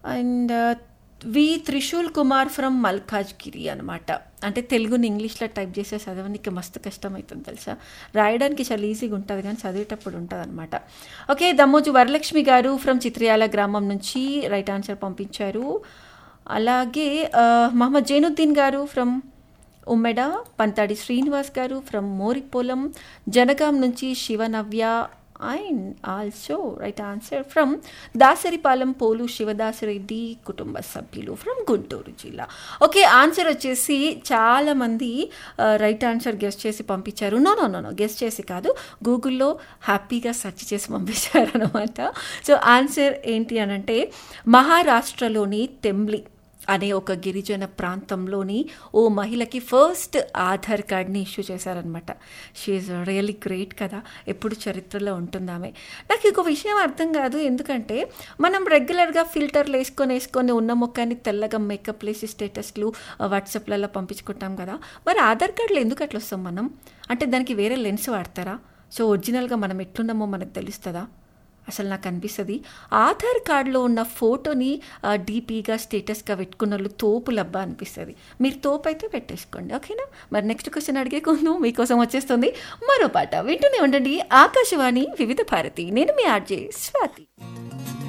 and V Trishul Kumar from Malkajgiri అనమాట అంటే తెలుగుని ఇంగ్లీష్లో టైప్ చేసే చదవడానికి మస్తు కష్టం అవుతుంది తెలుసా రాయడానికి చాలా ఈజీగా ఉంటుంది కానీ చదివేటప్పుడు ఉంటుంది అనమాట ఓకే దమ్మోజు వరలక్ష్మి గారు ఫ్రమ్ చిత్రియాల గ్రామం నుంచి రైట్ ఆన్సర్ పంపించారు అలాగే ఆ, మహమ్మద్ జైనుద్దీన్ గారు ఫ్రమ్ ఉమ్మెడ పంతాడి శ్రీనివాస్ గారు ఫ్రమ్ మోరిపోలం జనగాం నుంచి Shivanavya and also right answer from Dasaripalem పోలు శివదాసరెడ్డి కుటుంబ సభ్యులు ఫ్రమ్ గుంటూరు జిల్లా ఓకే ఆన్సర్ వచ్చేసి చాలామంది రైట్ ఆన్సర్ గెస్ట్ చేసి పంపించారు no no no no guess చేసి కాదు గూగుల్లో హ్యాపీగా సెర్చ్ చేసి పంపించారు అనమాట సో ఆన్సర్ ఏంటి అని అంటే మహారాష్ట్రలోని తెంబ్లి అనే ఒక గిరిజన ప్రాంతంలోని ఓ మహిళకి ఫస్ట్ ఆధార్ కార్డ్ని ఇష్యూ చేశారనమాట షీఈ్ రియలీ గ్రేట్ కదా ఎప్పుడు చరిత్రలో ఉంటుంది ఆమె నాకు ఇంకో విషయం అర్థం కాదు ఎందుకంటే మనం రెగ్యులర్గా ఫిల్టర్లు వేసుకొని వేసుకొని ఉన్న ముఖాన్ని తెల్లగా మేకప్ వేసి స్టేటస్లు వాట్సాప్లలో పంపించుకుంటాం కదా మరి ఆధార్ కార్డులు ఎందుకు అట్లా వస్తాం మనం అంటే దానికి వేరే లెన్స్ వాడతారా సో ఒరిజినల్గా మనం ఎట్లున్నామో మనకు తెలుస్తుందా అసలు నాకు అనిపిస్తుంది ఆధార్ కార్డులో ఉన్న ఫోటోని ఆ, డీపీగా స్టేటస్గా పెట్టుకున్న వాళ్ళు తోపు లబ్బా అనిపిస్తుంది మీరు తోపు అయితే పెట్టేసుకోండి ఓకేనా మరి నెక్స్ట్ క్వశ్చన్ అడిగే కొందు మీకోసం వచ్చేస్తుంది మరో పాట వింటూనే ఉండండి ఆకాశవాణి వివిధ భారతి నేను మీ ఆర్జే స్వాతి